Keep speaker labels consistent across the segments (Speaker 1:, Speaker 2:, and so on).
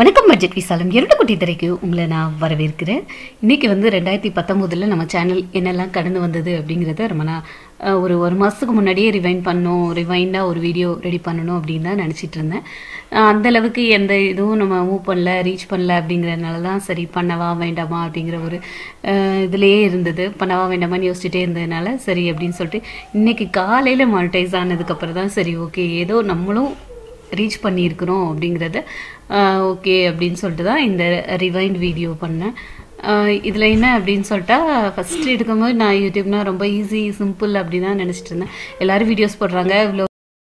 Speaker 1: வணக்கம் பட்ஜெட் விசாலம் இரண்டு குட்டி திரைக்கு உங்களை நான் வரவேற்கிறேன் இன்னைக்கு வந்து ரெண்டாயிரத்தி பத்தொம்போதில் நம்ம சேனல் என்னெல்லாம் கடந்து வந்தது அப்படிங்கிறத ரொம்ப நான் அஹ், ஒரு ஒரு மாதத்துக்கு முன்னாடியே ரிவைண்ட் பண்ணணும் ரிவைண்டாக ஒரு வீடியோ ரெடி பண்ணணும் அப்படின்னு தான் நினச்சிட்டு இருந்தேன் அஹ், அந்த அளவுக்கு எந்த இதுவும் நம்ம மூவ் பண்ணல ரீச் பண்ணல அப்படிங்கிறதுனால தான் சரி பண்ணவா வேண்டாமா அப்படிங்கிற ஒரு அஹ், இதுலயே இருந்தது பண்ணவா வேண்டாமான்னு யோசிச்சுட்டே இருந்ததுனால சரி அப்படின்னு சொல்லிட்டு இன்னைக்கு காலையில் மானிட்டைஸ் ஆனதுக்கப்புறம் தான் சரி ஓகே ஏதோ நம்மளும் ரீச் பண்ணியிருக்கிறோம் அப்படிங்கிறத ஓகே அப்படின்னு சொல்லிட்டு தான் இந்த ரிவைண்ட் வீடியோ பண்ணேன் இதில் என்ன அப்படின்னு சொல்லிட்டா ஃபஸ்ட்டு எடுக்கும்போது நான் யூடியூப்னா ரொம்ப ஈஸி சிம்பிள் அப்படின்னு தான் நினச்சிட்டு இருந்தேன் எல்லாரும் வீடியோஸ் போடுறாங்க இவ்வளோ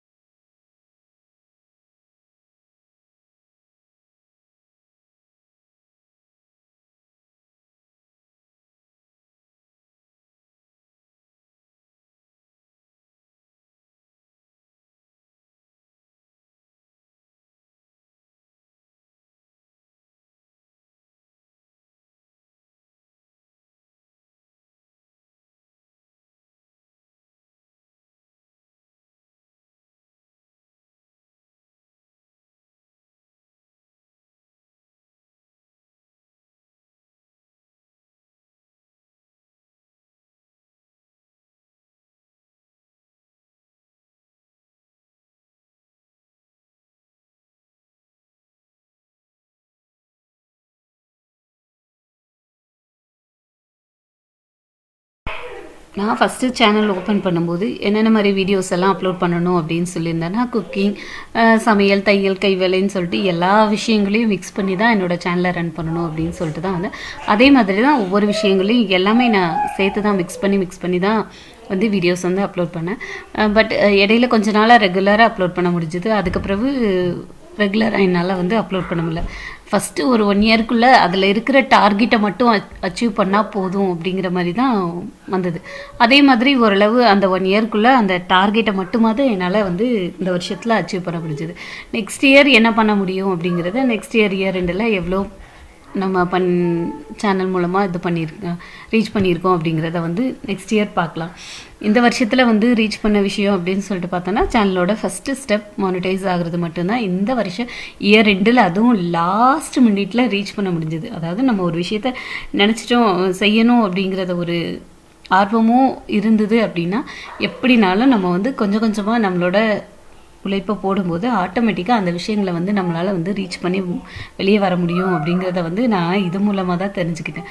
Speaker 1: நான் ஃபஸ்ட்டு சேனல் ஓப்பன் பண்ணும்போது என்னென்ன மாதிரி வீடியோஸ் எல்லாம் அப்லோட் பண்ணணும் அப்படின்னு சொல்லியிருந்தேன்னா குக்கிங் சமையல் தையல் கைவேலைன்னு சொல்லிட்டு எல்லா விஷயங்களையும் மிக்ஸ் பண்ணி தான் என்னோட சேனலை ரன் பண்ணணும் அப்படின்னு சொல்லிட்டு தான் வந்து அதே மாதிரி தான் ஒவ்வொரு விஷயங்களையும் எல்லாமே நான் சேர்த்து தான் மிக்ஸ் பண்ணி மிக்ஸ் பண்ணி தான் வந்து வீடியோஸ் வந்து அப்லோட் பண்ணேன் பட் இடையில கொஞ்ச நாளாக ரெகுலராக அப்லோட் பண்ண முடிஞ்சுது அதுக்கு பிறகு ரெகுலராக என்னால் வந்து அப்லோட் பண்ண முடியல ஃபஸ்ட்டு ஒரு ஒன் இயர்க்குள்ளே அதில் இருக்கிற டார்கெட்டை மட்டும் அச்சீவ் பண்ணால் போதும் அப்படிங்கிற மாதிரி தான் வந்தது அதே மாதிரி ஓரளவு அந்த ஒன் இயர்க்குள்ளே அந்த டார்கெட்டை மட்டுமாவது என்னால் வந்து இந்த வருஷத்தில் அச்சீவ் பண்ண முடிஞ்சது நெக்ஸ்ட் இயர் என்ன பண்ண முடியும் அப்படிங்கிறத நெக்ஸ்ட் இயர் இயர் ரெண்டில் எவ்வளோ நம்ம பண் சேனல் மூலமாக இது பண்ணியிருக்கோம் ரீச் பண்ணியிருக்கோம் அப்படிங்கிறத வந்து நெக்ஸ்ட் இயர் பார்க்கலாம் இந்த வருஷத்தில் வந்து ரீச் பண்ண விஷயம் அப்படின்னு சொல்லிட்டு பார்த்தோன்னா சேனலோட ஃபஸ்ட்டு ஸ்டெப் மானிட்டைஸ் ஆகுறது மட்டும்தான் இந்த வருஷம் இயர் ரெண்டில் அதுவும் லாஸ்ட் மினிட்ல ரீச் பண்ண முடிஞ்சது அதாவது நம்ம ஒரு விஷயத்த நினச்சிட்டோம் செய்யணும் அப்படிங்கிறத ஒரு ஆர்வமும் இருந்தது அப்படின்னா எப்படினாலும் நம்ம வந்து கொஞ்சம் கொஞ்சமாக நம்மளோட உழைப்பை போடும்போது ஆட்டோமேட்டிக்காக அந்த விஷயங்களை வந்து நம்மளால் வந்து ரீச் பண்ணி வெளியே வர முடியும் அப்படிங்கிறத வந்து நான் இது மூலமாக தான் தெரிஞ்சுக்கிட்டேன்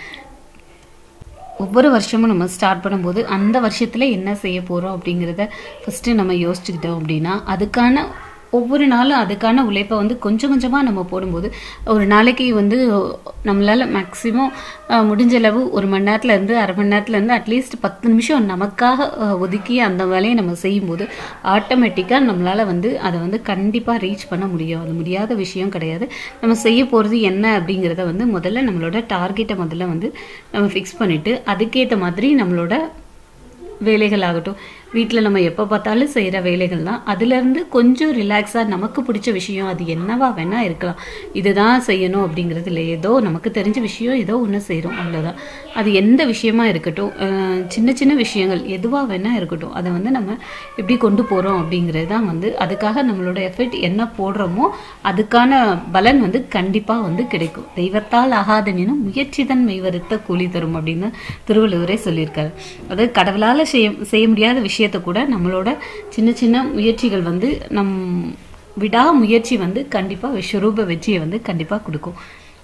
Speaker 1: ஒவ்வொரு வருஷமும் நம்ம ஸ்டார்ட் பண்ணும்போது அந்த வருஷத்தில் என்ன செய்ய போகிறோம் அப்படிங்கிறத ஃபஸ்ட்டு நம்ம யோசிச்சுக்கிட்டோம் அப்படின்னா அதுக்கான ஒவ்வொரு நாளும் அதுக்கான உழைப்பை வந்து கொஞ்சம் கொஞ்சமாக நம்ம போடும்போது ஒரு நாளைக்கு வந்து நம்மளால் மேக்ஸிமம் முடிஞ்ச அளவு ஒரு மணி நேரத்துலேருந்து அரை மணி நேரத்துலேருந்து அட்லீஸ்ட் பத்து நிமிஷம் நமக்காக அஹ், ஒதுக்கி அந்த வேலையை நம்ம செய்யும்போது ஆட்டோமேட்டிக்காக நம்மளால் வந்து அதை வந்து கண்டிப்பாக ரீச் பண்ண முடியும் அது முடியாத விஷயம் கிடையாது நம்ம செய்ய போகிறது என்ன அப்படிங்கிறத வந்து முதல்ல நம்மளோட டார்கெட்டை முதல்ல வந்து நம்ம ஃபிக்ஸ் பண்ணிவிட்டு அதுக்கேற்ற மாதிரி நம்மளோட வேலைகள் ஆகட்டும் வீட்டில் நம்ம எப்போ பார்த்தாலும் செய்கிற வேலைகள் தான் அதுலேருந்து கொஞ்சம் ரிலாக்ஸாக நமக்கு பிடிச்ச விஷயம் அது என்னவா வேணால் இருக்கலாம் இதுதான் செய்யணும் அப்படிங்கிறது இல்லை ஏதோ நமக்கு தெரிஞ்ச விஷயம் ஏதோ ஒன்று செய்கிறோம் அவ்வளோதான் அது எந்த விஷயமா இருக்கட்டும் அஹ் சின்ன சின்ன விஷயங்கள் எதுவாக வேணால் இருக்கட்டும் அதை வந்து நம்ம எப்படி கொண்டு போகிறோம் அப்படிங்கிறது தான் வந்து அதுக்காக நம்மளோட எஃபர்ட் என்ன போடுறோமோ அதுக்கான பலன் வந்து கண்டிப்பாக வந்து கிடைக்கும் தெய்வத்தால் ஆகாதனினும் முயற்சி தன் மெய்வருத்த கூலி தரும் அப்படின்னு திருவள்ளுவரே சொல்லியிருக்காரு அதாவது கடவுளால் செய்ய செய்ய முடியாத விஷயத்தை கூட நம்மளோட சின்ன சின்ன முயற்சிகள் வந்து நம் விடா முயற்சி வந்து கண்டிப்பாக விஸ்வரூப வெற்றியை வந்து கண்டிப்பாக கொடுக்கும்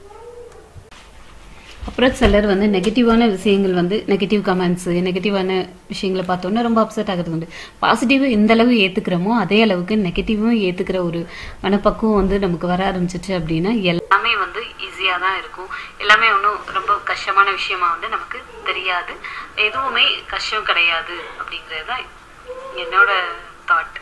Speaker 1: அப்புறம் சிலர் வந்து நெகட்டிவான விஷயங்கள் வந்து நெகட்டிவ் கமெண்ட்ஸு நெகட்டிவான விஷயங்களை பார்த்தோன்னா ரொம்ப அப்செட் ஆகிறது உண்டு பாசிட்டிவ் எந்த அளவு ஏற்றுக்கிறோமோ அதே அளவுக்கு நெகட்டிவும் ஏற்றுக்கிற ஒரு மனப்பக்குவம் வந்து நமக்கு வர ஆரம்பிச்சிச்சு அப்படின்னா எல்லாமே வந்து ஈஸியாக தான் இருக்கும் எல்லாமே ஒன்றும் ரொம்ப கஷ்டமான விஷயமா வந்து நமக்கு தெரியாது எதுவுமே கஷ்டம் கிடையாது அப்படிங்கிறது தான் என்னோட தாட்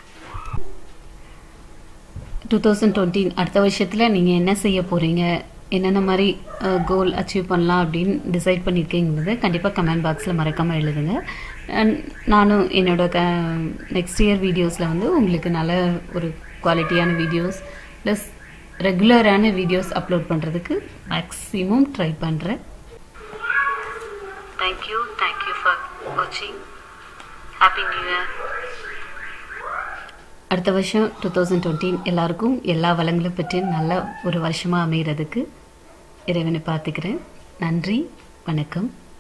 Speaker 1: டூ தௌசண்ட் டுவெண்ட்டி அடுத்த வருஷத்தில் நீங்கள் என்ன செய்ய போகிறீங்க என்னென்ன மாதிரி கோல் அச்சீவ் பண்ணலாம் அப்படின்னு டிசைட் பண்ணியிருக்கீங்கிறத கண்டிப்பாக கமெண்ட் பாக்ஸில் மறக்காமல் எழுதுங்க அண்ட் நானும் என்னோட க நெக்ஸ்ட் இயர் வீடியோஸில் வந்து உங்களுக்கு நல்ல ஒரு குவாலிட்டியான வீடியோஸ் ப்ளஸ் ரெகுலரான வீடியோஸ் அப்லோட் பண்ணுறதுக்கு மேக்ஸிமம் ட்ரை பண்ணுறேன் தேங்க்யூ தேங்க்யூ ஃபார் வாட்சிங் ஹாப்பி நியூ இயர் அடுத்த வருஷம் டூ தௌசண்ட் டுவெண்ட்டி எல்லாருக்கும் எல்லா வளங்களும் பெற்று நல்ல ஒரு வருஷமாக அமைகிறதுக்கு இறைவனை பார்த்துக்கிறேன் நன்றி வணக்கம்